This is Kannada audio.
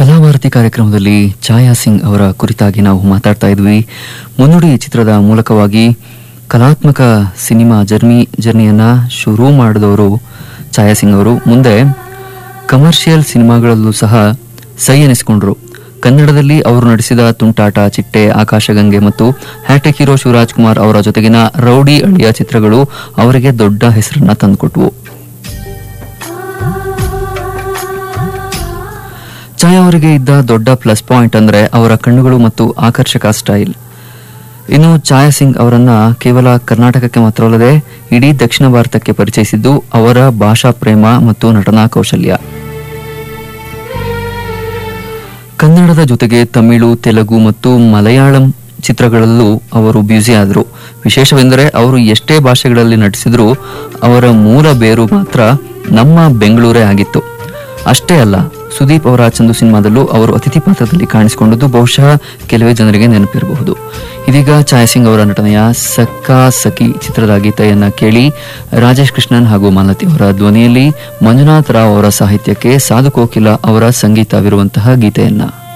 ಕಲಾಭಾರತಿ ಕಾರ್ಯಕ್ರಮದಲ್ಲಿ ಛಾಯಾ ಸಿಂಗ್ ಅವರ ಕುರಿತಾಗಿ ನಾವು ಮಾತಾಡ್ತಾ ಇದ್ವಿ ಮುನ್ನುಡಿ ಚಿತ್ರದ ಮೂಲಕವಾಗಿ ಕಲಾತ್ಮಕ ಸಿನಿಮಾ ಜರ್ನಿ ಜರ್ನಿಯನ್ನ ಶುರು ಮಾಡಿದವರು ಛಾಯಾ ಸಿಂಗ್ ಅವರು ಮುಂದೆ ಕಮರ್ಷಿಯಲ್ ಸಿನಿಮಾಗಳಲ್ಲೂ ಸಹ ಸೈ ಎನಿಸಿಕೊಂಡ್ರು ಕನ್ನಡದಲ್ಲಿ ಅವರು ನಡೆಸಿದ ತುಂಟಾಟ ಚಿಟ್ಟೆ ಆಕಾಶಗಂಗೆ ಮತ್ತು ಹ್ಯಾಟೆಕ್ ಹೀರೋ ಶಿವರಾಜ್ ಕುಮಾರ್ ಅವರ ಜೊತೆಗಿನ ರೌಡಿ ಅಳಿಯ ಚಿತ್ರಗಳು ಅವರಿಗೆ ದೊಡ್ಡ ಹೆಸರನ್ನ ತಂದುಕೊಟ್ವು ಛಾಯಾ ಅವರಿಗೆ ಇದ್ದ ದೊಡ್ಡ ಪ್ಲಸ್ ಪಾಯಿಂಟ್ ಅಂದ್ರೆ ಅವರ ಕಣ್ಣುಗಳು ಮತ್ತು ಆಕರ್ಷಕ ಸ್ಟೈಲ್ ಇನ್ನು ಛಾಯಾ ಸಿಂಗ್ ಅವರನ್ನ ಕೇವಲ ಕರ್ನಾಟಕಕ್ಕೆ ಮಾತ್ರವಲ್ಲದೆ ಇಡೀ ದಕ್ಷಿಣ ಭಾರತಕ್ಕೆ ಪರಿಚಯಿಸಿದ್ದು ಅವರ ಭಾಷಾ ಪ್ರೇಮ ಮತ್ತು ನಟನಾ ಕೌಶಲ್ಯ ಕನ್ನಡದ ಜೊತೆಗೆ ತಮಿಳು ತೆಲುಗು ಮತ್ತು ಮಲಯಾಳಂ ಚಿತ್ರಗಳಲ್ಲೂ ಅವರು ಬ್ಯುಸಿ ಆದರು ವಿಶೇಷವೆಂದರೆ ಅವರು ಎಷ್ಟೇ ಭಾಷೆಗಳಲ್ಲಿ ನಟಿಸಿದರೂ ಅವರ ಮೂಲ ಬೇರು ಮಾತ್ರ ನಮ್ಮ ಬೆಂಗಳೂರೇ ಆಗಿತ್ತು ಅಷ್ಟೇ ಅಲ್ಲ ಸುದೀಪ್ ಅವರ ಚಂದು ಸಿನಿಮಾದಲ್ಲೂ ಅವರು ಅತಿಥಿ ಪಾತ್ರದಲ್ಲಿ ಕಾಣಿಸಿಕೊಂಡದ್ದು ಬಹುಶಃ ಕೆಲವೇ ಜನರಿಗೆ ನೆನಪಿರಬಹುದು ಇದೀಗ ಛಾಯಾ ಸಿಂಗ್ ಅವರ ನಟನೆಯ ಸಕ್ಕಾ ಸಖಿ ಚಿತ್ರದ ಗೀತೆಯನ್ನ ಕೇಳಿ ರಾಜೇಶ್ ಕೃಷ್ಣನ್ ಹಾಗೂ ಮಾಲತಿ ಅವರ ಧ್ವನಿಯಲ್ಲಿ ಮಂಜುನಾಥ್ ರಾವ್ ಅವರ ಸಾಹಿತ್ಯಕ್ಕೆ ಸಾಧು ಕೋಕಿಲ ಅವರ ಸಂಗೀತವಿರುವಂತಹ ಗೀತೆಯನ್ನ